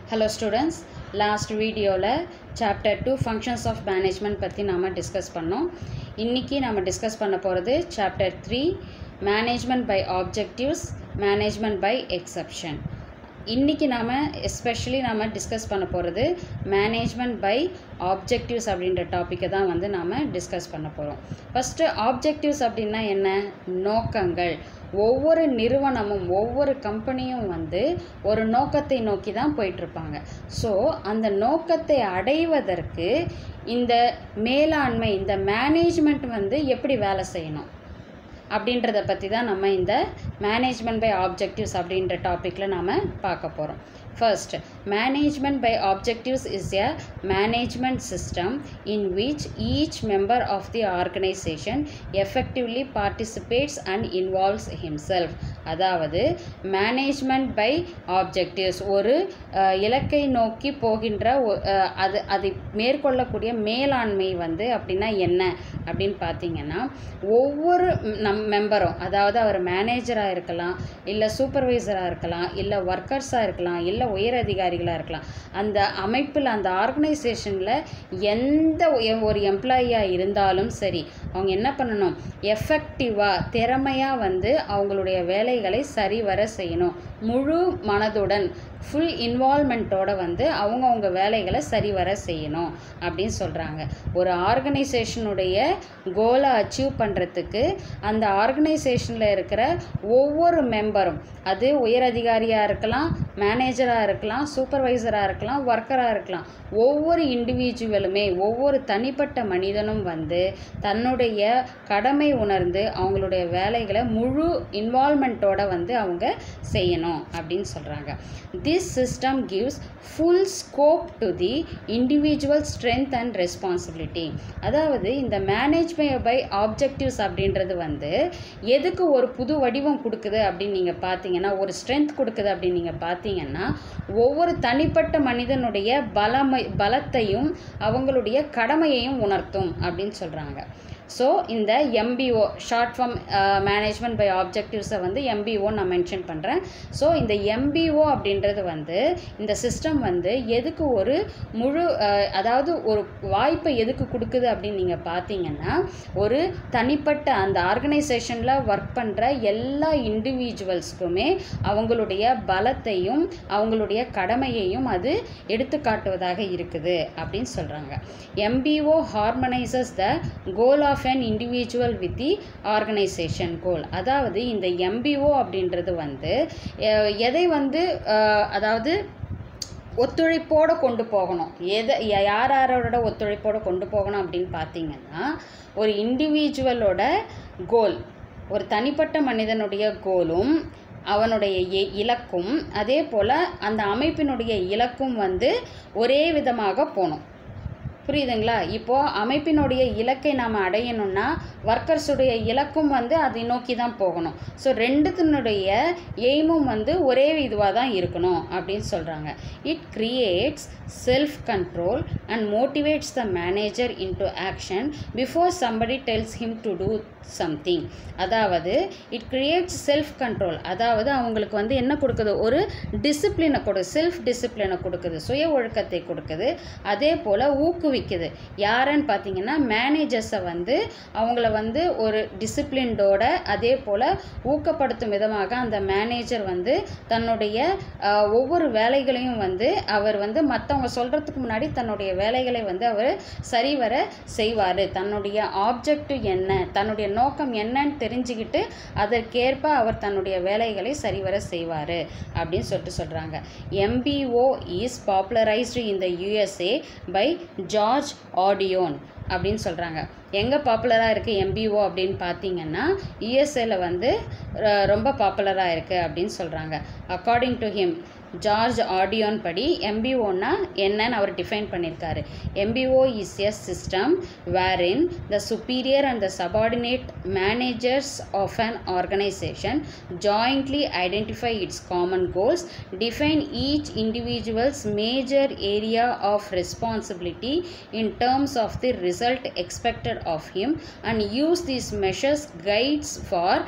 hello students last வீடியோவில் chapter two functions of management பற்றி நாம் டிஸ்கஸ் பண்ணோம் இன்றைக்கி நம்ம டிஸ்கஸ் பண்ண போகிறது chapter three management by objectives management by exception இன்றைக்கி நாம் எஸ்பெஷலி நாம் டிஸ்கஸ் பண்ண போகிறது மேனேஜ்மெண்ட் பை ஆப்ஜெக்டிவ்ஸ் அப்படின்ற டாப்பிக்கை தான் வந்து நாம் டிஸ்கஸ் பண்ண போகிறோம் ஃபஸ்ட்டு ஆப்ஜெக்டிவ்ஸ் அப்படின்னா என்ன நோக்கங்கள் ஒவ்வொரு நிறுவனமும் ஒவ்வொரு கம்பெனியும் வந்து ஒரு நோக்கத்தை நோக்கி தான் போயிட்டுருப்பாங்க ஸோ அந்த நோக்கத்தை அடைவதற்கு இந்த மேலாண்மை இந்த மேனேஜ்மெண்ட் வந்து எப்படி வேலை செய்யணும் அப்படின்றத பற்றி தான் நம்ம இந்த மேனேஜ்மெண்ட் பை ஆப்ஜெக்டிவ்ஸ் அப்படின்ற டாப்பிக்கில் நாம் பார்க்க போகிறோம் first management by objectives is a management system in which each member of the organisation effectively participates and involves himself அதாவது மேனேஜ்மெண்ட் பை ஆப்ஜெக்டிவ்ஸ் ஒரு அஹ், இலக்கை நோக்கி போகின்ற ஒ- அஹ், அது அதை மேற்கொள்ளக்கூடிய மேலாண்மை வந்து அப்படின்னா என்ன அப்படின்னு பார்த்தீங்கன்னா ஒவ்வொரு நம் மெம்பரும் அதாவது அவர் மேனேஜராக இருக்கலாம் இல்லை சூப்பர்வைசராக இருக்கலாம் இல்லை ஒர்க்கர்ஸாக இருக்கலாம் இல்லை உயர் அதிகாரிகளாக இருக்கலாம் அந்த அமைப்பில் அந்த ஆர்கனைசேஷனில் எந்த ஒ- ஒரு எம்ப்ளாயியாக இருந்தாலும் சரி அவங்க என்ன பண்ணணும் எஃபெக்டிவாக திறமையாக வந்து அவங்களுடைய வேலைகளை சரிவர செய்யணும் முழு மனதுடன் ஃபுல் இன்வால்மெண்ட்டோட வந்து அவங்கவுங்க வேலைகளை சரிவர செய்யணும் அப்படின்னு சொல்கிறாங்க ஒரு ஆர்கனைசேஷனுடைய கோலை அச்சீவ் பண்ணுறதுக்கு அந்த ஆர்கனைசேஷனில் இருக்கிற ஒவ்வொரு மெம்பரும் அது உயர் அதிகாரியாக இருக்கலாம் மேனேஜராக இருக்கலாம் சூப்பர்வைசராக இருக்கலாம் ஒர்க்கராக இருக்கலாம் ஒவ்வொரு இண்டிவிஜுவலுமே ஒவ்வொரு தனிப்பட்ட மனிதனும் வந்து தன்னுடைய கடமை உணர்ந்து அவங்களுடைய வேலைகளை முழு இன்வால்மெண்ட்டோட வந்து அவங்க செய்யணும் அப்படின்னு சொல்கிறாங்க this system gives full scope to the individual strength and responsibility அதாவது இந்த மேனேஜ்மெண்ட் பை ஆப்ஜெக்டிவ்ஸ் அப்படின்றது வந்து எதுக்கு ஒரு புது வடிவம் கொடுக்குது அப்படின்னு நீங்கள் பார்த்தீங்கன்னா ஒரு ஸ்ட்ரென்த் கொடுக்குது அப்படின்னு நீங்கள் பார்த்தீங்கன்னா ஒவ்வொரு தனிப்பட்ட மனிதனுடைய பலமை பலத்தையும் அவங்களுடைய கடமையையும் உணர்த்தும் அப்படின்னு சொல்கிறாங்க ஸோ இந்த MBO short form management by ஆப்ஜெக்டிவ்ஸை வந்து எம்பிஓ நான் மென்ஷன் பண்ணுறேன் ஸோ இந்த எம்பிஓ அப்படின்றது வந்து இந்த சிஸ்டம் வந்து எதுக்கு ஒரு முழு அஹ், அதாவது ஒரு வாய்ப்பை எதுக்கு கொடுக்குது அப்படின்னு நீங்கள் பார்த்தீங்கன்னா ஒரு தனிப்பட்ட அந்த ஆர்கனைசேஷனில் ஒர்க் பண்ணுற எல்லா இண்டிவிஜுவல்ஸ்க்குமே அவங்களுடைய பலத்தையும் அவங்களுடைய கடமையையும் அது எடுத்துக்காட்டுவதாக இருக்குது அப்படின்னு சொல்கிறாங்க MBO harmonises the goal of an individual with the organisation goal அதாவது இந்த எம்பிஓ அப்படின்றது வந்து அஹ், எதை வந்து அஹ், அதாவது ஒத்துழைப்போடு கொண்டு போகணும் எதை ய- யார் யாரோட ஒத்துழைப்போடு கொண்டு போகணும் அப்படின்னு பார்த்தீங்கன்னா ஒரு இண்டிவிஜுவலோட கோல் ஒரு தனிப்பட்ட மனிதனுடைய கோலும் அவனுடைய இ- இலக்கும் அதே போல் அந்த அமைப்பினுடைய இலக்கும் வந்து ஒரே விதமாக போகணும் புரியுதுங்களா இப்போது அமைப்பினுடைய இலக்கை நாம் அடையணும்னா ஒர்க்கர்ஸுடைய இலக்கும் வந்து அதை நோக்கி தான் போகணும் ஸோ ரெண்டுத்தினுடைய எய்மும் வந்து ஒரே இதுவாக தான் இருக்கணும் அப்படின்னு சொல்கிறாங்க it creates self control and motivates the manager into action before somebody tells him to do something அதாவது இட் கிரியேட்ஸ் செல்ஃப் கண்ட்ரோல் அதாவது அவங்களுக்கு வந்து என்ன கொடுக்குது ஒரு டிசிப்ளினை கொடு செல்ஃப் டிசிப்ளினை கொடுக்குது சுய ஒழுக்கத்தை கொடுக்குது அதே போல் ஊக்குவிக்குது யாருன்னு பார்த்தீங்கன்னா மேனேஜர்ஸை வந்து அவங்கள வந்து ஒரு டிசிப்ளின்டோட அதே போல் ஊக்கப்படுத்தும் விதமாக அந்த மேனேஜர் வந்து தன்னுடைய ஆஹ், ஒவ்வொரு வேலைகளையும் வந்து அவர் வந்து மற்றவங்க சொல்கிறதுக்கு முன்னாடி தன்னுடைய வேலைகளை வந்து அவர் சரிவர செய்வார் தன்னுடைய ஆப்ஜெக்டிவ் என்ன தன்னுடைய நோக்கம் என்னன்னு தெரிஞ்சுக்கிட்டு அதற்கேற்ப அவர் தன்னுடைய வேலைகளை சரிவர செய்வார் அப்படின்னு சொல்லிட்டு சொல்கிறாங்க MBO is popularised in the USA by George Odiorne அப்படின்னு சொல்கிறாங்க எங்கே பாப்புலராக இருக்குது எம்பிஓ அப்படின்னு பார்த்தீங்கன்னா யூஎஸ்ஏல வந்து ர- ரொம்ப பாப்புலராக இருக்குது அப்படின்னு சொல்கிறாங்க according to him George Odiorne படி எம்பிஓன்னா என்னன்னு அவர் டிஃபைன் பண்ணியிருக்காரு MBO is a system wherein the superior and the subordinate managers of an organization jointly identify its common goals, define each individual's major area of responsibility in terms of the result expected of him, and use these measures guides for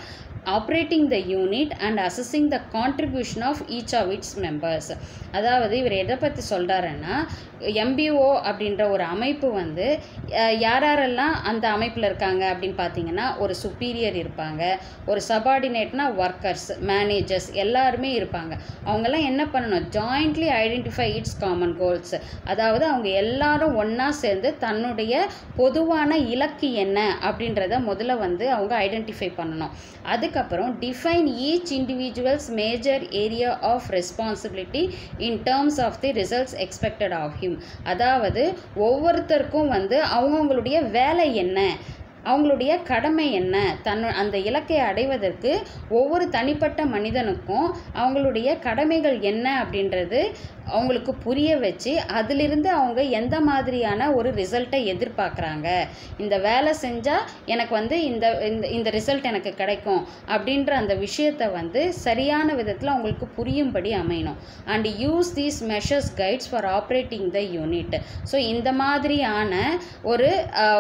operating the unit and assessing the contribution of each of its members அதாவது இவர் எதை பற்றி சொல்கிறாருன்னா MBO அப்படின்ற ஒரு அமைப்பு வந்து அஹ், யார் யாரெல்லாம் அந்த அமைப்பில் இருக்காங்க அப்படின்னு பார்த்தீங்கன்னா ஒரு சுப்பீரியர் இருப்பாங்க ஒரு சபார்டினேட்னா ஒர்க்கர்ஸ் மேனேஜர்ஸ் எல்லாருமே இருப்பாங்க அவங்கெல்லாம் என்ன பண்ணணும் jointly identify its common goals அதாவது அவங்க எல்லாரும் ஒன்றா சேர்ந்து தன்னுடைய பொதுவான இலக்கு என்ன அப்படின்றத முதல்ல வந்து அவங்க ஐடென்டிஃபை பண்ணணும் அதுக்கப்புறம் define each individual's major area of responsibility in terms of the results expected of him அதாவது ஒவ்வொருத்தருக்கும் வந்து அவங்கவுங்களுடைய வேலை என்ன அவங்களுடைய கடமை என்ன தன்னு அந்த இலக்கை அடைவதற்கு ஒவ்வொரு தனிப்பட்ட மனிதனுக்கும் அவங்களுடைய கடமைகள் என்ன அப்படின்றது அவங்களுக்கு புரிய வச்சு அதிலிருந்து அவங்க எந்த மாதிரியான ஒரு ரிசல்ட்டை எதிர்பார்க்குறாங்க இந்த வேலை செஞ்சால் எனக்கு வந்து இந்த இந்த இந்த ரிசல்ட் எனக்கு கிடைக்கும் அப்படின்ற அந்த விஷயத்தை வந்து சரியான விதத்தில் அவங்களுக்கு புரியும்படி அமையணும் and use these measures guides for operating the unit so இந்த மாதிரியான ஒரு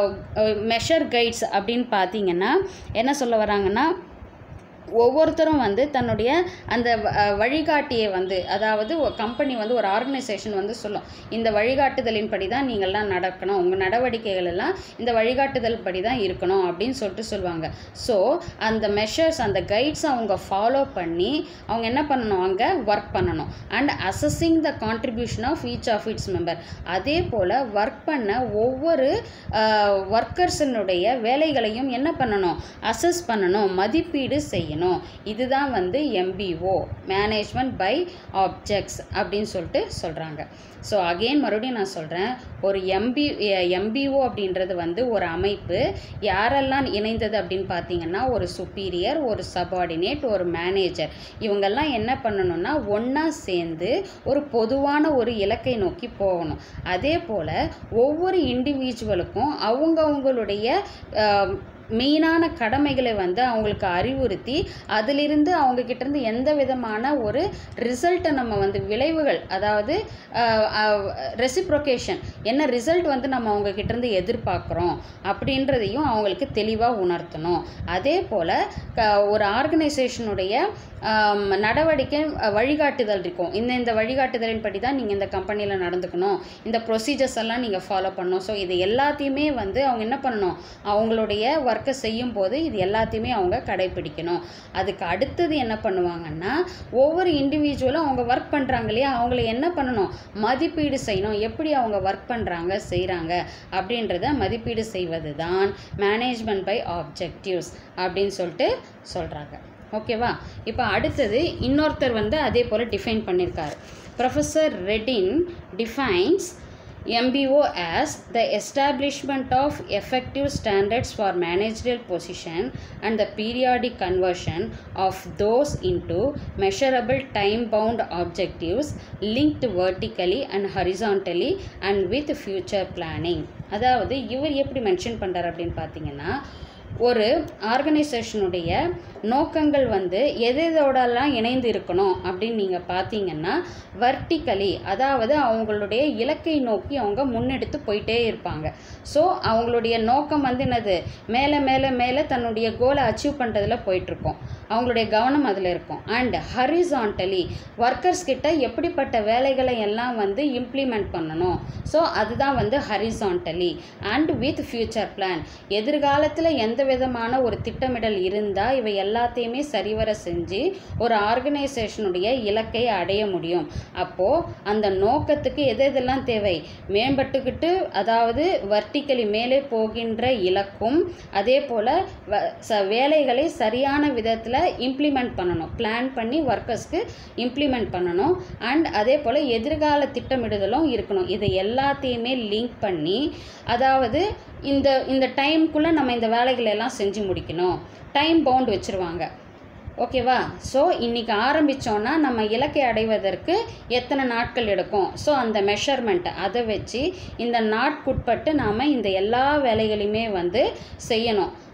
மெஷர் கைட்ஸ் அப்படின்னு பார்த்தீங்கன்னா என்ன சொல்ல வராங்கன்னா ஒவ்வொருத்தரும் வந்து தன்னுடைய அந்த வ- அஹ் வழிகாட்டியை வந்து அதாவது கம்பெனி வந்து ஒரு ஆர்கனைசேஷன் வந்து சொல்லும் இந்த வழிகாட்டுதலின் படி தான் நீங்கள்லாம் நடக்கணும் உங்கள் நடவடிக்கைகள் எல்லாம் இந்த வழிகாட்டுதல் படி தான் இருக்கணும் அப்படின்னு சொல்லிட்டு சொல்லுவாங்க ஸோ அந்த மெஷர்ஸ் அந்த கைட்ஸ் அவங்க ஃபாலோ பண்ணி அவங்க என்ன பண்ணணும் அங்கே ஒர்க் பண்ணணும் and assessing the contribution of each of its member அதே போல் ஒர்க் பண்ண ஒவ்வொரு ஒர்க்கர்ஸினுடைய வேலைகளையும் என்ன பண்ணணும் அசஸ் பண்ணணும் மதிப்பீடு செய்யணும் இதுதான் வந்து எம்பிஓ மேனேஜ்மெண்ட் பை ஆப்ஜெக்ட்ஸ் அப்படின்னு சொல்லிட்டு சொல்கிறாங்க ஸோ அகெயின் மறுபடியும் நான் சொல்கிறேன் ஒரு எம்பி எம்பிஓ அப்படின்றது வந்து ஒரு அமைப்பு யாரெல்லாம் இணைந்தது அப்படின்னு பார்த்தீங்கன்னா ஒரு சுப்பீரியர் ஒரு சபார்டினேட் ஒரு மேனேஜர் இவங்கெல்லாம் என்ன பண்ணணும்னா ஒன்றா சேர்ந்து ஒரு பொதுவான ஒரு இலக்கை நோக்கி போகணும் அதே போல் ஒவ்வொரு இண்டிவிஜுவலுக்கும் அவங்கவுங்களுடைய மெயினான கடமைகளை வந்து அவங்களுக்கு அறிவுறுத்தி அதிலிருந்து அவங்க கிட்ட இருந்து எந்த விதமான ஒரு ரிசல்ட்டை நம்ம வந்து விளைவுகள் அதாவது ரெசிப்ரோகேஷன் என்ன ரிசல்ட் வந்து நம்ம அவங்க கிட்ட இருந்து எதிர்பார்க்குறோம் அப்படின்றதையும் அவங்களுக்கு தெளிவாக உணர்த்தணும் அதே போல் ஒரு ஆர்கனைசேஷனுடைய ஆம், நடவடிக்கை அஹ், வழிகாட்டுதல் இருக்கும் இந்த இந்த வழிகாட்டுதலின் படி தான் நீங்கள் இந்த கம்பெனியில் நடந்துக்கணும் இந்த ப்ரொசீஜர்ஸ் எல்லாம் நீங்கள் ஃபாலோ பண்ணணும் ஸோ இது எல்லாத்தையுமே வந்து அவங்க என்ன பண்ணணும் அவங்களுடைய ஒர்க்கை செய்யும் போது இது எல்லாத்தையுமே அவங்க கடைபிடிக்கணும் அதுக்கு அடுத்தது என்ன பண்ணுவாங்கன்னா ஒவ்வொரு இண்டிவிஜுவலும் அவங்க ஒர்க் பண்ணுறாங்க இல்லையா அவங்கள என்ன பண்ணணும் மதிப்பீடு செய்யணும் எப்படி அவங்க ஒர்க் பண்ணுறாங்க செய்கிறாங்க அப்படின்றத மதிப்பீடு செய்வது தான் மேனேஜ்மெண்ட் பை ஆப்ஜெக்டிவ்ஸ் அப்படின்னு சொல்லிட்டு சொல்கிறாங்க ஓகேவா இப்போ அடுத்தது இன்னொருத்தர் வந்து அதே போல் டிஃபைன் பண்ணியிருக்காரு professor Reddin defines MBO as the establishment of effective standards for managerial position and the periodic conversion of those into measurable time bound objectives linked vertically and horizontally and with future planning அதாவது இவர் எப்படி mention பண்ணுறார் அப்படின்னு பார்த்தீங்கன்னா ஒரு ஆர்கனைசேஷனுடைய நோக்கங்கள் வந்து எது எதோடலாம் இணைந்து இருக்கணும் அப்படின்னு நீங்கள் பார்த்தீங்கன்னா வர்டிக்கலி அதாவது அவங்களுடைய இலக்கை நோக்கி அவங்க முன்னெடுத்து போயிட்டே இருப்பாங்க ஸோ அவங்களுடைய நோக்கம் வந்து என்னது மேலே மேலே மேலே தன்னுடைய கோலை அச்சீவ் பண்ணுறதுல போயிட்டுருக்கோம் அவங்களுடைய கவனம் அதில் இருக்கும் அண்ட் ஹரிசான்டலி ஒர்க்கர்ஸ் கிட்ட எப்படிப்பட்ட வேலைகளை எல்லாம் வந்து இம்ப்ளிமெண்ட் பண்ணணும் ஸோ அதுதான் வந்து horizontally and with future plan எதிர்காலத்தில் எந்த விதமான ஒரு திட்டமிடல் இருந்தால் இவை எல்லாத்தையுமே சரிவர செஞ்சு ஒரு ஆர்கனைசேஷனுடைய இலக்கை அடைய முடியும் அப்போது அந்த நோக்கத்துக்கு எது எதெல்லாம் தேவை மேம்பட்டுக்கிட்டு அதாவது வர்டிக்கலி மேலே போகின்ற இலக்கும் அதே போல் ச வேலைகளை சரியான விதத்தில் இம்ப்ளிமெண்ட் பண்ணணும் பிளான் பண்ணி ஒர்க்கர்ஸ்க்கு இம்ப்ளிமெண்ட் பண்ணணும் அண்ட் அதே போல் எதிர்கால திட்டமிடுதலும் இருக்கணும் இதை எல்லாத்தையுமே லிங்க் பண்ணி அதாவது இந்த இந்த டைம்குள்ளே நம்ம இந்த வேலைகளை எல்லாம் செஞ்சு முடிக்கணும் டைம் பவுண்ட் வச்சுருவாங்க ஓகேவா ஸோ இன்றைக்கி ஆரம்பித்தோன்னா நம்ம இலக்கை அடைவதற்கு எத்தனை நாட்கள் எடுக்கும் ஸோ அந்த மெஷர்மெண்ட் அதை வச்சு இந்த நாட்குட்பட்டு நாம் இந்த எல்லா வேலைகளையுமே வந்து செய்யணும்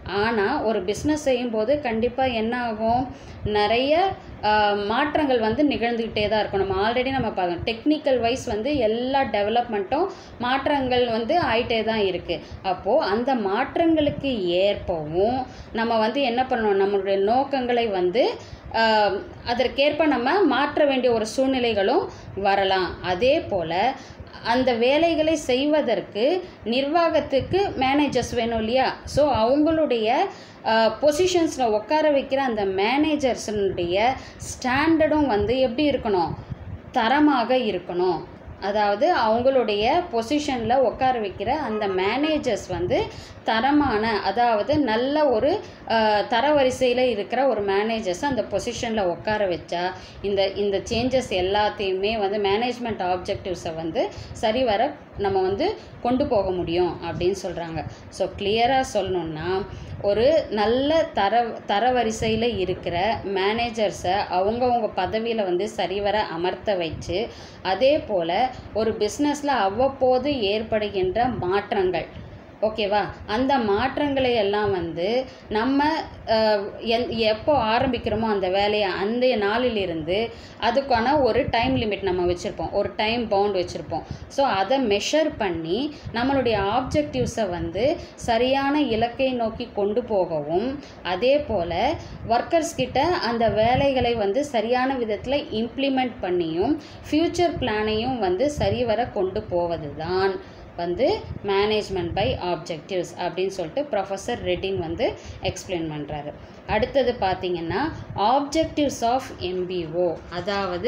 ஆனால் ஒரு பிஸ்னஸ் செய்யும்போது கண்டிப்பாக என்ன ஆகும் நிறைய ஆஹ், மாற்றங்கள் வந்து நிகழ்ந்துக்கிட்டே தான் இருக்கும் நம்ம ஆல்ரெடி நம்ம பார்க்கணும் டெக்னிக்கல் வைஸ் வந்து எல்லா டெவலப்மெண்ட்டும் மாற்றங்கள் வந்து ஆயிட்டே தான் இருக்குது அப்போது அந்த மாற்றங்களுக்கு ஏற்பவும் நம்ம வந்து என்ன பண்ணணும் நம்மளுடைய நோக்கங்களை வந்து ஆஹ், அதற்கேற்ப நம்ம மாற்ற வேண்டிய ஒரு சூழ்நிலைகளும் வரலாம் அதே போல் அந்த வேலைகளை செய்வதற்கு நிர்வாகத்துக்கு மேனேஜர்ஸ் வேணும் இல்லையா ஸோ அவங்களுடைய பொசிஷன்ஸில் உட்கார வைக்கிற அந்த மேனேஜர்ஸினுடைய ஸ்டாண்டர்டும் வந்து எப்படி இருக்கணும் தரமாக இருக்கணும் அதாவது அவங்களுடைய பொசிஷனில் உட்கார வைக்கிற அந்த மேனேஜர்ஸ் வந்து தரமான அதாவது நல்ல ஒரு அஹ், தரவரிசையில் இருக்கிற ஒரு மேனேஜர்ஸ் அந்த பொசிஷனில் உட்கார வச்சா இந்த இந்த சேஞ்சஸ் எல்லாத்தையுமே வந்து மேனேஜ்மெண்ட் ஆப்ஜெக்டிவ்ஸை வந்து சரிவர நம்ம வந்து கொண்டு போக முடியும் அப்படின்னு சொல்கிறாங்க ஸோ கிளியராக சொல்லணுன்னா ஒரு நல்ல தர தரவரிசையில் இருக்கிற மேனேஜர்ஸை அவங்கவுங்க பதவியில் வந்து சரிவர அமர்த்த வச்சு அதே போல் ஒரு பிஸ்னஸில் அவ்வப்போது ஏற்படுகின்ற மாற்றங்கள் ஓகேவா அந்த மாற்றங்களை எல்லாம் வந்து நம்ம அஹ், எந் எப்போ ஆரம்பிக்கிறோமோ அந்த வேலையை அந்த நாளிலிருந்து அதுக்கான ஒரு டைம் லிமிட் நம்ம வச்சுருப்போம் ஒரு டைம் பவுண்ட் வச்சுருப்போம் ஸோ அதை மெஷர் பண்ணி நம்மளுடைய ஆப்ஜெக்டிவ்ஸை வந்து சரியான இலக்கை நோக்கி கொண்டு போகவும் அதே போல் ஒர்க்கர்ஸ் கிட்ட அந்த வேலைகளை வந்து சரியான விதத்தில் இம்ப்ளிமெண்ட் பண்ணியும் ஃப்யூச்சர் பிளானையும் வந்து சரிவர கொண்டு போவது தான் வந்து மேனேஜ்மெண்ட் பை ஆப்ஜெக்டிவ்ஸ் அப்படின்னு சொல்லிட்டு ப்ரொஃபஸர் ரெட்டின் வந்து எக்ஸ்பிளைன் பண்ணுறாரு அடுத்தது பார்த்தீங்கன்னா ஆப்ஜெக்டிவ்ஸ் ஆஃப் எம்பிஓ அதாவது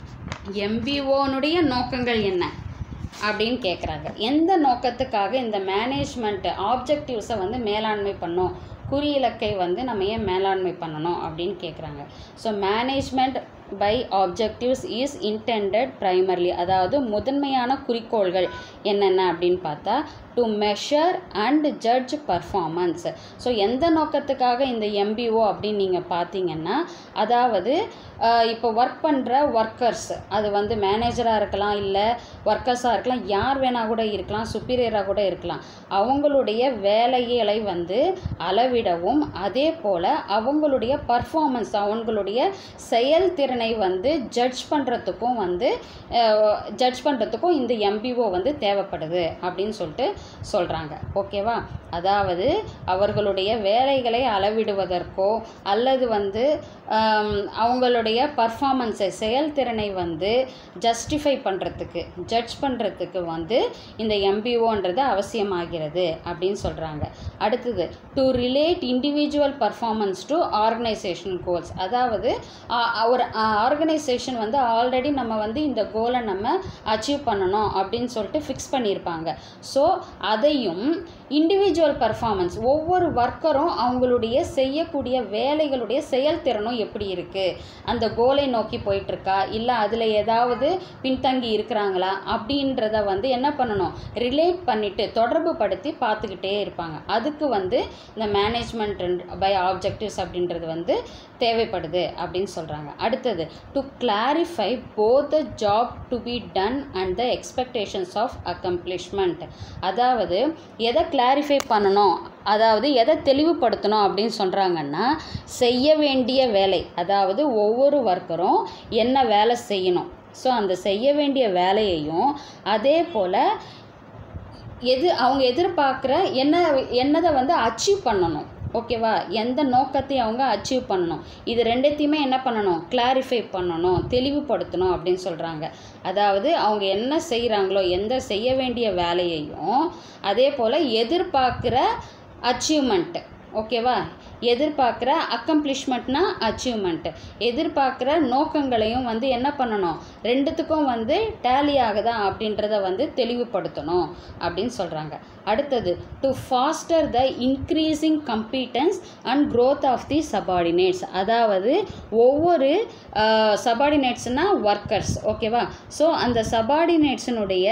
எம்பிஓனுடைய நோக்கங்கள் என்ன அப்படின்னு கேட்குறாங்க எந்த நோக்கத்துக்காக இந்த மேனேஜ்மெண்ட் ஆப்ஜெக்டிவ்ஸை வந்து மேலாண்மை பண்ணோம் குறியிலக்கை வந்து நம்ம ஏன் மேலாண்மை பண்ணணும் அப்படின்னு கேட்குறாங்க so management by objectives is intended primarily அதாவது முதன்மையான குறிக்கோள்கள் என்னென்ன அப்படின்னு பார்த்தா to measure and judge performance so எந்த நோக்கத்துக்காக இந்த எம்பிஓ அப்படின்னு நீங்கள் பார்த்தீங்கன்னா அதாவது அஹ், இப்போ ஒர்க் பண்ணுற ஒர்க்கர்ஸ் அது வந்து மேனேஜராக இருக்கலாம் இல்லை ஒர்க்கர்ஸாக இருக்கலாம் யார் வேணால் கூட இருக்கலாம் சுப்பீரியராக கூட இருக்கலாம் அவங்களுடைய வேலைகளை வந்து அளவிடவும் அதே போல் அவங்களுடைய பர்ஃபார்மன்ஸ் அவங்களுடைய செயல்திறனை வந்து ஜட்ஜ் பண்ணுறதுக்கும் வந்து ஜட்ஜ் பண்ணுறதுக்கும் இந்த எம்பிஓ வந்து தேவைப்படுது அப்படின்னு சொல்லிட்டு சொல்கிறாங்க ஓகேவா அதாவது அவர்களுடைய வேலைகளை அளவிடுவதற்கோ அல்லது வந்து ஆம், அவங்களுடைய பர்ஃபார்மன்ஸை செயல்திறனை வந்து ஜஸ்டிஃபை பண்ணுறதுக்கு ஜட்ஜ் பண்ணுறதுக்கு வந்து இந்த எம்பிஓன்றது அவசியமாகிறது அப்படின்னு சொல்கிறாங்க அடுத்தது to relate individual performance to organisation goals அதாவது ஆ, ஒரு ஆர்கனைசேஷன் வந்து ஆல்ரெடி நம்ம வந்து இந்த கோலை நம்ம அச்சீவ் பண்ணணும் அப்படின்னு சொல்லிட்டு ஃபிக்ஸ் பண்ணியிருப்பாங்க ஸோ அதையும் இண்டிவிஜுவல் பர்ஃபார்மன்ஸ் ஒவ்வொரு ஒர்க்கரும் அவங்களுடைய செய்யக்கூடிய வேலைகளுடைய செயல்திறனும் எப்படி இருக்குது அந்த கோலை நோக்கி போயிட்டுருக்கா இல்லை அதில் ஏதாவது பின்தங்கி இருக்கிறாங்களா அப்படின்றத வந்து என்ன பண்ணணும் ரிலேட் பண்ணிட்டு தொடர்பு படுத்தி பார்த்துக்கிட்டே இருப்பாங்க அதுக்கு வந்து இந்த மேனேஜ்மெண்ட் பை ஆப்ஜெக்டிவ்ஸ் அப்படின்றது வந்து தேவைப்படுது அப்படின்னு சொல்கிறாங்க அடுத்தது to clarify both the job to be done and the expectations of accomplishment அதாவது எதை கிளாரிஃபை பண்ணணும் அதாவது எதை தெளிவுபடுத்தணும் அப்படின்னு சொல்கிறாங்கன்னா செய்ய வேண்டிய வேலை அதாவது ஒவ்வொரு ஒர்க்கரும் என்ன வேலை செய்யணும் ஸோ அந்த செய்ய வேண்டிய வேலையையும் அதே போல் எது அவங்க எதிர்பார்க்குற என்ன என்னதை வந்து அச்சீவ் பண்ணணும் ஓகேவா எந்த நோக்கத்தையும் அவங்க அச்சீவ் பண்ணணும் இது ரெண்டுத்தையுமே என்ன பண்ணணும் கிளாரிஃபை பண்ணணும் தெளிவுபடுத்தணும் அப்படின்னு சொல்கிறாங்க அதாவது அவங்க என்ன செய்கிறாங்களோ எந்த செய்ய வேண்டிய வேலையையும் அதே போல் எதிர்பார்க்குற அச்சீவ்மெண்ட்டு ஓகேவா எதிர்பார்க்குற அக்கம்ப்ளிஷ்மெண்ட்னா அச்சீவ்மெண்ட்டு எதிர்பார்க்குற நோக்கங்களையும் வந்து என்ன பண்ணணும் ரெண்டுத்துக்கும் வந்து டேலி ஆகுதா அப்படின்றத வந்து தெளிவுபடுத்தணும் அப்படின்னு சொல்கிறாங்க அடுத்தது to foster the increasing competence and growth of the subordinates அதாவது ஒவ்வொரு சபார்டினேட்ஸ்னால் ஒர்க்கர்ஸ் ஓகேவா ஸோ அந்த சபார்டினேட்ஸினுடைய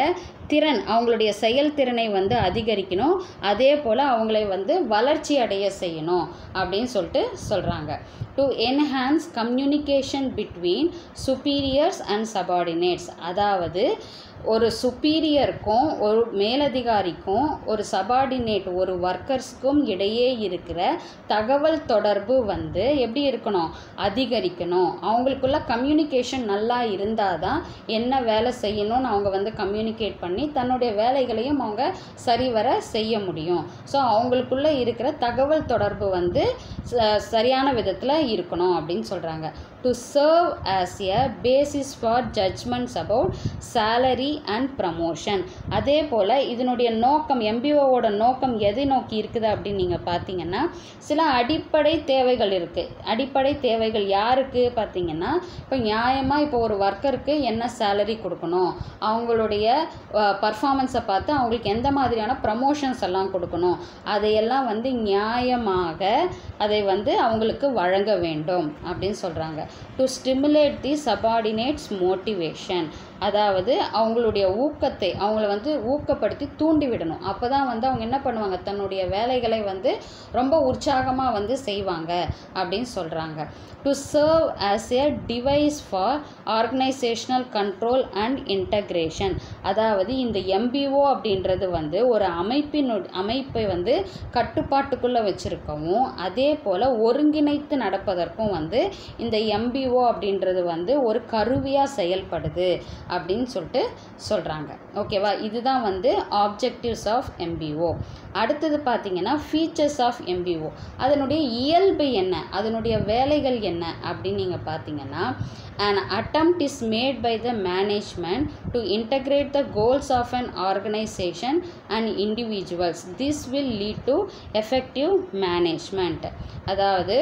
திறன் அவங்களுடைய செயல்திறனை வந்து அதிகரிக்கணும் அதே போல் அவங்களை வந்து வளர்ச்சி அடைய செய்யணும் அப்படின்னு சொல்லிட்டு சொல்கிறாங்க to enhance communication between superiors and subordinates அதாவது ஒரு சுப்பீரியருக்கும் ஒரு மேலதிகாரிக்கும் ஒரு சபார்டினேட் ஒரு ஒர்க்கர்ஸ்க்கும் இடையே இருக்கிற தகவல் தொடர்பு வந்து எப்படி இருக்கணும் அதிகரிக்கணும் அவங்களுக்குள்ள கம்யூனிகேஷன் நல்லா இருந்தால் தான் என்ன வேலை செய்யணும்னு அவங்க வந்து கம்யூனிகேட் பண்ணி தன்னுடைய வேலைகளையும் அவங்க சரிவர செய்ய முடியும் ஸோ அவங்களுக்குள்ள இருக்கிற தகவல் தொடர்பு வந்து ச- சரியான விதத்தில் இருக்கணும் அப்படின்னு சொல்கிறாங்க to serve as a basis for judgements about salary and promotion அதே போல் இதனுடைய நோக்கம் எம்பிஓவோட நோக்கம் எதை நோக்கி இருக்குது அப்படின்னு நீங்கள் பார்த்தீங்கன்னா சில அடிப்படை தேவைகள் இருக்குது அடிப்படை தேவைகள் யாருக்கு பார்த்தீங்கன்னா இப்போ நியாயமாக இப்போ ஒரு ஒர்க்கருக்கு என்ன சேலரி கொடுக்கணும் அவங்களுடைய பர்ஃபார்மன்ஸை பார்த்து அவங்களுக்கு எந்த மாதிரியான ப்ரமோஷன்ஸ் எல்லாம் கொடுக்கணும் அதையெல்லாம் வந்து நியாயமாக அதை வந்து அவங்களுக்கு வழங்க வேண்டும் அப்படின்னு சொல்கிறாங்க to stimulate the subordinates' motivation அதாவது அவங்களுடைய ஊக்கத்தை அவங்கள வந்து ஊக்கப்படுத்தி தூண்டி விடணும் அப்போ தான் வந்து அவங்க என்ன பண்ணுவாங்க தன்னுடைய வேலைகளை வந்து ரொம்ப உற்சாகமாக வந்து செய்வாங்க அப்படின்னு சொல்கிறாங்க to serve as a device for organisational control and integration அதாவது இந்த எம்பிஓ அப்படின்றது வந்து ஒரு அமைப்பின் அமைப்பை வந்து கட்டுப்பாட்டுக்குள்ளே வச்சுருக்கவும் அதே போல் ஒருங்கிணைத்து நடப்பதற்கும் வந்து இந்த எம்பிஓ அப்படின்றது வந்து ஒரு கருவியாக செயல்படுது அப்படின்னு சொல்லிட்டு சொல்கிறாங்க ஓகேவா இதுதான் வந்து ஆப்ஜெக்டிவ்ஸ் ஆஃப் எம்பிஓ அடுத்தது பார்த்தீங்கன்னா ஃபீச்சர்ஸ் ஆஃப் எம்பிஓ அதனுடைய இயல்பு என்ன அதனுடைய வேலைகள் என்ன அப்படின்னு நீங்கள் பார்த்தீங்கன்னா an attempt is made by the management to integrate the goals of an organization and individuals this will lead to effective management அதாவது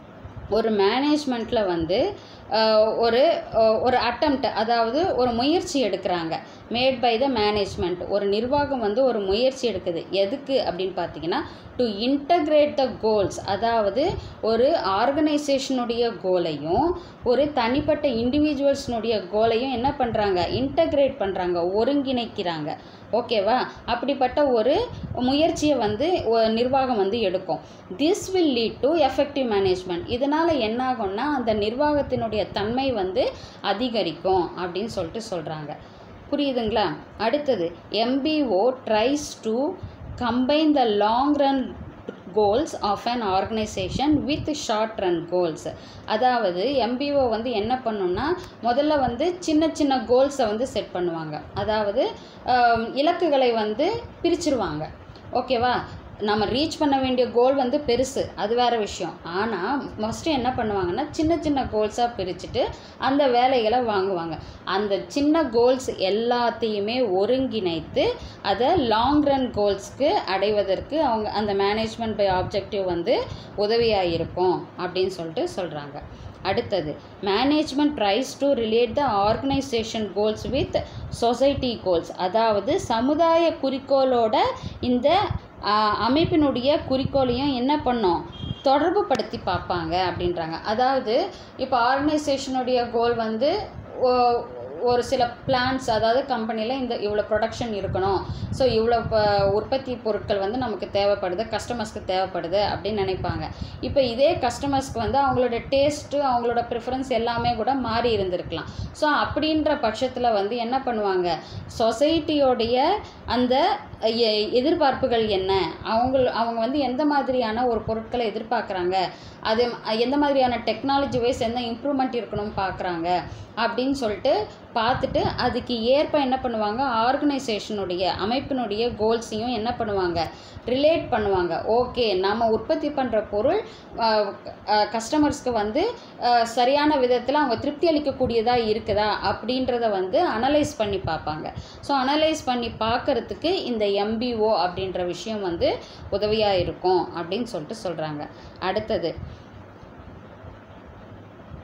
ஒரு மேனேஜ்மெண்ட்டில் வந்து அஹ், ஒரு அஹ், ஒரு அட்டம்ப்ட் அதாவது ஒரு முயற்சி எடுக்கிறாங்க மேட் பை த மேனேஜ்மெண்ட் ஒரு நிர்வாகம் வந்து ஒரு முயற்சி எடுக்குது எதுக்கு அப்படின்னு பார்த்தீங்கன்னா டு இன்டகிரேட் த கோல்ஸ் அதாவது ஒரு ஆர்கனைசேஷனுடைய கோலையும் ஒரு தனிப்பட்ட இண்டிவிஜுவல்ஸ்னுடைய கோலையும் என்ன பண்ணுறாங்க இன்டகிரேட் பண்ணுறாங்க ஒருங்கிணைக்கிறாங்க ஓகேவா அப்படிப்பட்ட ஒரு முயற்சியை வந்து ஒ- நிர்வாகம் வந்து எடுக்கும் this will lead to effective management இதனால் என்ன ஆகும்னா அந்த நிர்வாகத்தினுடைய தன்மை வந்து அதிகரிக்கும் அப்படின்னு சொல்லிட்டு சொல்கிறாங்க புரியுதுங்களா அடுத்தது MBO tries to combine the long run goals of an organisation with short run goals அதாவது எம்பிஓ வந்து என்ன பண்ணுன்னா முதல்ல வந்து சின்ன சின்ன கோல்ஸை வந்து செட் பண்ணுவாங்க அதாவது ஆம், இலக்குகளை வந்து பிரிச்சிருவாங்க ஓகேவா நம்ம ரீச் பண்ண வேண்டிய கோல் வந்து பெருசு அது வேற விஷயம் ஆனால் ஃபஸ்ட்டு என்ன பண்ணுவாங்கன்னா சின்ன சின்ன கோல்ஸாக பிரிச்சுட்டு அந்த வேலைகளை வாங்குவாங்க அந்த சின்ன கோல்ஸ் எல்லாத்தையுமே ஒருங்கிணைத்து அதை லாங் ரன் கோல்ஸ்க்கு அடைவதற்கு அவங்க அந்த மேனேஜ்மெண்ட் பை ஆப்ஜெக்டிவ் வந்து உதவியாக இருக்கும் அப்படின்னு சொல்லிட்டு சொல்கிறாங்க அடுத்தது management tries to relate the organisation goals with society goals அதாவது சமுதாய குறிக்கோளோட இந்த ஆ, அமைப்பினுடைய குறிக்கோளையும் என்ன பண்ணோம் தொடர்பு படுத்தி பார்ப்பாங்க அப்படின்றாங்க அதாவது இப்போ ஆர்கனைசேஷனுடைய கோல் வந்து ஒ- ஒரு சில பிளான்ஸ் அதாவது கம்பெனியில் இந்த இவ்வளோ ப்ரொடக்ஷன் இருக்கணும் ஸோ இவ்வளோ ப- உற்பத்தி பொருட்கள் வந்து நமக்கு தேவைப்படுது கஸ்டமர்ஸ்க்கு தேவைப்படுது அப்படின்னு நினைப்பாங்க இப்போ இதே கஸ்டமர்ஸ்க்கு வந்து அவங்களோட டேஸ்ட்டு அவங்களோட ப்ரிஃபரன்ஸ் எல்லாமே கூட மாறி இருந்திருக்கலாம் ஸோ அப்படின்ற பட்சத்தில் வந்து என்ன பண்ணுவாங்க சொசைட்டியோடைய அந்த எ- எதிர்பார்ப்புகள் என்ன அவங்க அவங்க வந்து எந்த மாதிரியான ஒரு பொருட்களை எதிர்பார்க்குறாங்க அது எந்த மாதிரியான டெக்னாலஜி வைஸ் எந்த இம்ப்ரூவ்மெண்ட் இருக்கணும்னு பார்க்குறாங்க அப்படின்னு சொல்லிட்டு பார்த்துட்டு அதுக்கு ஏற்ப என்ன பண்ணுவாங்க ஆர்கனைசேஷனுடைய அமைப்பினுடைய கோல்ஸையும் என்ன பண்ணுவாங்க ரிலேட் பண்ணுவாங்க ஓகே நம்ம உற்பத்தி பண்ணுற பொருள் கஸ்டமர்ஸ்க்கு வந்து அஹ், சரியான விதத்தில் அவங்க திருப்தி அளிக்கக்கூடியதாக இருக்குதா அப்படின்றத வந்து அனலைஸ் பண்ணி பார்ப்பாங்க ஸோ அனலைஸ் பண்ணி பார்க்கறதுக்கு இந்த எம்பிஓ அப்படின்ற விஷயம் வந்து உதவியாக இருக்கும் அப்படின்னு சொல்லிட்டு சொல்கிறாங்க அடுத்தது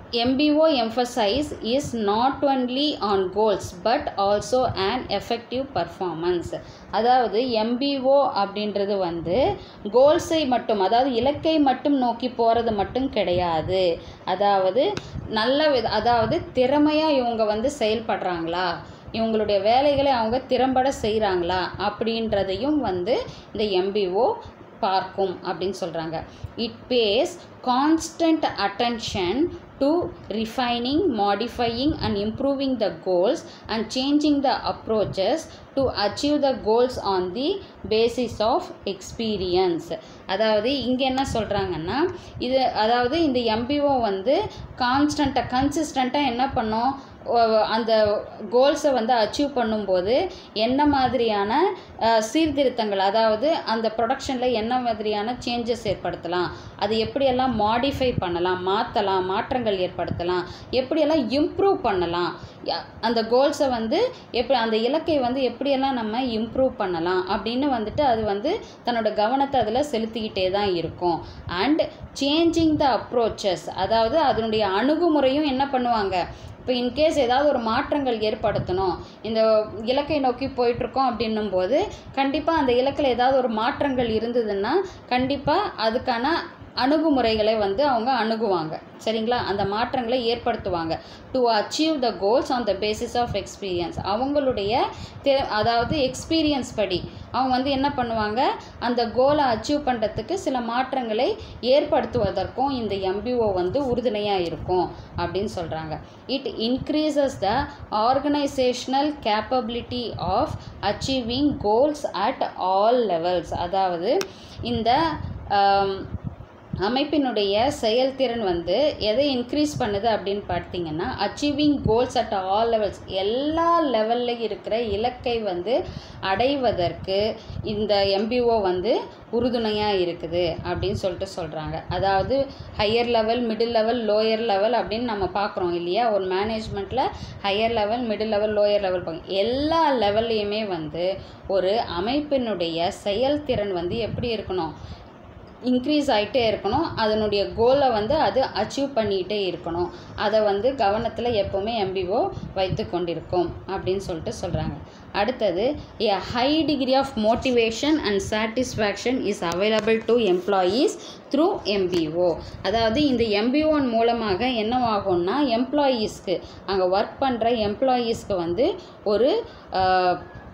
MBO emphasize is not only on goals but also an effective performance அதாவது MBO அப்படின்றது வந்து கோல்ஸை மட்டும் அதாவது இலக்கை மட்டும் நோக்கி போகிறது மட்டும் கிடையாது அதாவது நல்ல வித அதாவது திறமையாக இவங்க வந்து செயல்படுறாங்களா இவங்களுடைய வேலைகளை அவங்க திறம்பட செய்கிறாங்களா அப்படின்றதையும் வந்து இந்த எம்பிஓ பார்க்கும் அப்படின்னு சொல்கிறாங்க it pays constant attention to refining modifying and improving the goals and changing the approaches to achieve the goals on the basis of experience அதாவது இங்கே என்ன சொல்கிறாங்கன்னா இது அதாவது இந்த எம்பிஓ வந்து கான்ஸ்டண்ட்டாக கன்சிஸ்டண்ட்டாக என்ன பண்ணும் ஒ- அந்த கோல்ஸை வந்து அச்சீவ் பண்ணும்போது என்ன மாதிரியான அஹ், சீர்திருத்தங்கள் அதாவது அந்த ப்ரொடக்ஷனில் என்ன மாதிரியான சேஞ்சஸ் ஏற்படுத்தலாம் அது எப்படியெல்லாம் மாடிஃபை பண்ணலாம் மாற்றலாம் மாற்றங்கள் ஏற்படுத்தலாம் எப்படியெல்லாம் இம்ப்ரூவ் பண்ணலாம் ய- அந்த கோல்ஸை வந்து எப்படி அந்த இலக்கை வந்து எப்படியெல்லாம் நம்ம இம்ப்ரூவ் பண்ணலாம் அப்படின்னு வந்துட்டு அது வந்து தன்னோட கவனத்தை அதில் செலுத்திக்கிட்டே தான் இருக்கும் அண்ட் சேஞ்சிங் த அப்ரோச்சஸ் அதாவது அதனுடைய அணுகுமுறையும் என்ன பண்ணுவாங்க இப்போ இன்கேஸ் ஏதாவது ஒரு மாற்றங்கள் ஏற்படுத்தணும் இந்த இலக்கை நோக்கி போயிட்டுருக்கோம் அப்படின்னும் போது கண்டிப்பாக அந்த இலக்கில் ஏதாவது ஒரு மாற்றங்கள் இருந்ததுன்னா கண்டிப்பாக அதுக்கான அணுகுமுறைகளை வந்து அவங்க அணுகுவாங்க சரிங்களா அந்த மாற்றங்களை ஏற்படுத்துவாங்க to achieve the goals on the basis of experience அவங்களுடைய தெ- அதாவது எக்ஸ்பீரியன்ஸ் படி அவங்க வந்து என்ன பண்ணுவாங்க அந்த கோலை அச்சீவ் பண்ணுறதுக்கு சில மாற்றங்களை ஏற்படுத்துவதற்கும் இந்த எம்பிஓ வந்து உறுதுணையாக இருக்கும் அப்படின்னு சொல்கிறாங்க it increases the organisational capability of achieving goals at all levels அதாவது இந்த ஆம், அமைப்பினுடைய செயல்திறன் வந்து எதை இன்க்ரீஸ் பண்ணுது அப்படின்னு பார்த்தீங்கன்னா achieving goals at all levels எல்லா லெவல்ல இருக்கிற இலக்கை வந்து அடைவதற்கு இந்த எம்பிஓ வந்து உறுதுணையாக இருக்குது அப்படின்னு சொல்லிட்டு சொல்கிறாங்க அதாவது higher level middle level lower level அப்படின்னு நம்ம பார்க்குறோம் இல்லையா ஒரு மேனேஜ்மெண்ட்டில் higher level middle level lower level பார்க்க எல்லா லெவல்லையுமே வந்து ஒரு அமைப்பினுடைய செயல்திறன் வந்து எப்படி இருக்கணும் இன்க்ரீஸ் ஆகிட்டே இருக்கணும் அதனுடைய கோலை வந்து அது அச்சீவ் பண்ணிகிட்டே இருக்கணும் அதை வந்து கவனத்தில் எப்போவுமே எம்பிஓ வைத்து கொண்டிருக்கும் அப்படின்னு சொல்லிட்டு சொல்கிறாங்க அடுத்தது a high degree of motivation and satisfaction is available to employees through MBO அதாவது இந்த MBO மூலமாக என்னவாகும்னா எம்ப்ளாயீஸ்க்கு அங்கே ஒர்க் பண்ணுற எம்ப்ளாயீஸ்க்கு வந்து ஒரு ஆஹ்,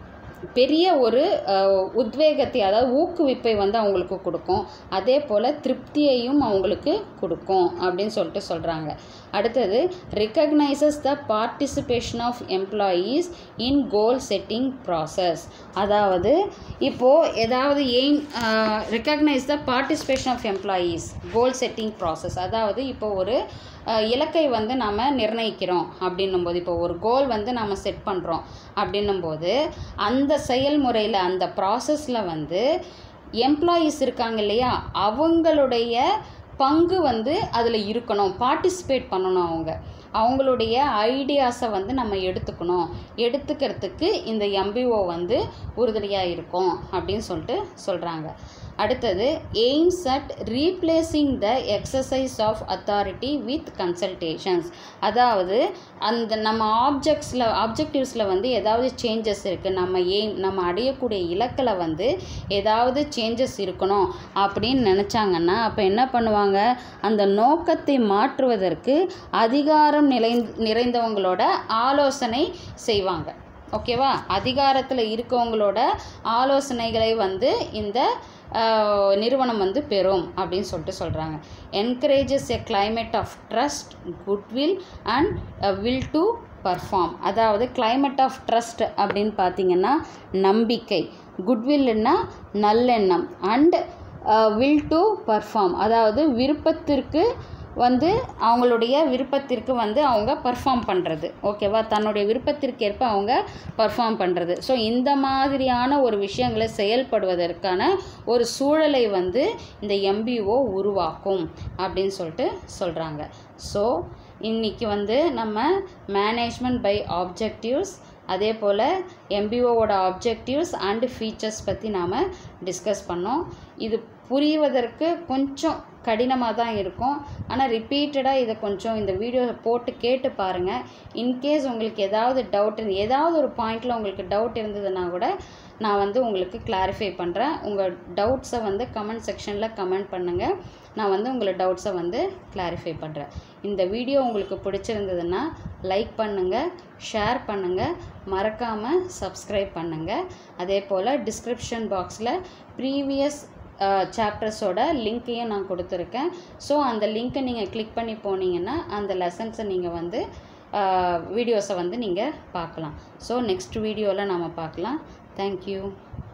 பெரிய ஒரு அஹ், உத்வேகத்தை அதாவது ஊக்குவிப்பை வந்து அவங்களுக்கு கொடுக்கும் அதே போல் திருப்தியையும் அவங்களுக்கு கொடுக்கும் அப்படின்னு சொல்லிட்டு சொல்கிறாங்க அடுத்தது recognises the participation of employees in goal setting process அதாவது இப்போது ஏதாவது aim recognise the participation of employees goal setting process அதாவது இப்போ ஒரு அஹ், இலக்கை வந்து நாம் நிர்ணயிக்கிறோம் அப்படின்னும்போது இப்போ ஒரு கோல் வந்து நாம் செட் பண்ணுறோம் அப்படின்னும்போது அந்த செயல்முறையில் அந்த ப்ராசஸில் வந்து எம்ப்ளாயீஸ் இருக்காங்க இல்லையா அவங்களுடைய பங்கு வந்து அதில் இருக்கணும் பார்ட்டிசிபேட் பண்ணணும் அவங்க அவங்களுடைய ஐடியாஸை வந்து நம்ம எடுத்துக்கணும் எடுத்துக்கிறதுக்கு இந்த எம்பிஓ வந்து உறுதுணையாக இருக்கும் அப்படின்னு சொல்லிட்டு சொல்கிறாங்க அடுத்தது aims at replacing the exercise of authority with consultations அதாவது அந்த நம்ம ஆப்ஜெக்ட்ஸில் ஆப்ஜெக்டிவ்ஸில் வந்து ஏதாவது சேஞ்சஸ் இருக்குது நம்ம எய்ம் நம்ம அடையக்கூடிய இலக்கில் வந்து ஏதாவது சேஞ்சஸ் இருக்கணும் அப்படின்னு நினச்சாங்கன்னா அப்போ என்ன பண்ணுவாங்க அந்த நோக்கத்தை மாற்றுவதற்கு அதிகாரம் நிலை நிறைந்தவங்களோட ஆலோசனை செய்வாங்க ஓகேவா அதிகாரத்தில் இருக்கவங்களோட ஆலோசனைகளை வந்து இந்த ஆஹ், நிறுவனம் வந்து பெறும் அப்படின்னு சொல்லிட்டு சொல்கிறாங்க encourages a climate of trust goodwill and will to perform அதாவது climate ஆஃப் ட்ரஸ்ட் அப்படின்னு பார்த்தீங்கன்னா நம்பிக்கை குட்வில்னா நல்லெண்ணம் அண்ட் வில் டு பர்ஃபார்ம் அதாவது விருப்பத்திற்கு வந்து அவங்களுடைய விருப்பத்திற்கு வந்து அவங்க பர்ஃபார்ம் பண்ணுறது ஓகேவா தன்னுடைய விருப்பத்திற்கேற்ப அவங்க பர்ஃபார்ம் பண்ணுறது ஸோ இந்த மாதிரியான ஒரு விஷயங்களை செயல்படுவதற்கான ஒரு சூழலை வந்து இந்த எம்பிஓ உருவாக்கும் அப்படின்னு சொல்லிட்டு சொல்கிறாங்க ஸோ இன்னைக்கு வந்து நம்ம மேனேஜ்மெண்ட் பை ஆப்ஜெக்டிவ்ஸ் அதே போல் எம்பிஓவோட ஆப்ஜெக்டிவ்ஸ் அண்டு ஃபீச்சர்ஸ் பற்றி நாம் டிஸ்கஸ் பண்ணோம் இது புரிவதற்கு கொஞ்சம் கடினமாக தான் இருக்கும் ஆனால் ரிப்பீட்டடாக இதை கொஞ்சம் இந்த வீடியோ போட்டு கேட்டு பாருங்கள் இன்கேஸ் உங்களுக்கு ஏதாவது டவுட் ஏதாவது ஒரு பாயிண்டில் உங்களுக்கு டவுட் இருந்ததுன்னா கூட நான் வந்து உங்களுக்கு கிளாரிஃபை பண்ணுறேன் உங்கள் டவுட்ஸை வந்து கமெண்ட் செக்ஷனில் கமெண்ட் பண்ணுங்கள் நான் வந்து உங்களை டவுட்ஸை வந்து கிளாரிஃபை பண்ணுறேன் இந்த வீடியோ உங்களுக்கு பிடிச்சிருந்ததுன்னா லைக் பண்ணுங்கள் ஷேர் பண்ணுங்கள் மறக்காமல் சப்ஸ்கிரைப் பண்ணுங்கள் அதே போல் டிஸ்கிரிப்ஷன் பாக்ஸில் ப்ரீவியஸ் சாப்டர்ஸோட லிங்க்கையும் நான் கொடுத்துருக்கேன் ஸோ அந்த லிங்க்கை நீங்கள் கிளிக் பண்ணி போனீங்கன்னா அந்த லெசன்ஸை நீங்கள் வந்து வீடியோஸை வந்து நீங்கள் பார்க்கலாம் ஸோ நெக்ஸ்ட் வீடியோவில் நாம் பார்க்கலாம் தேங்க்யூ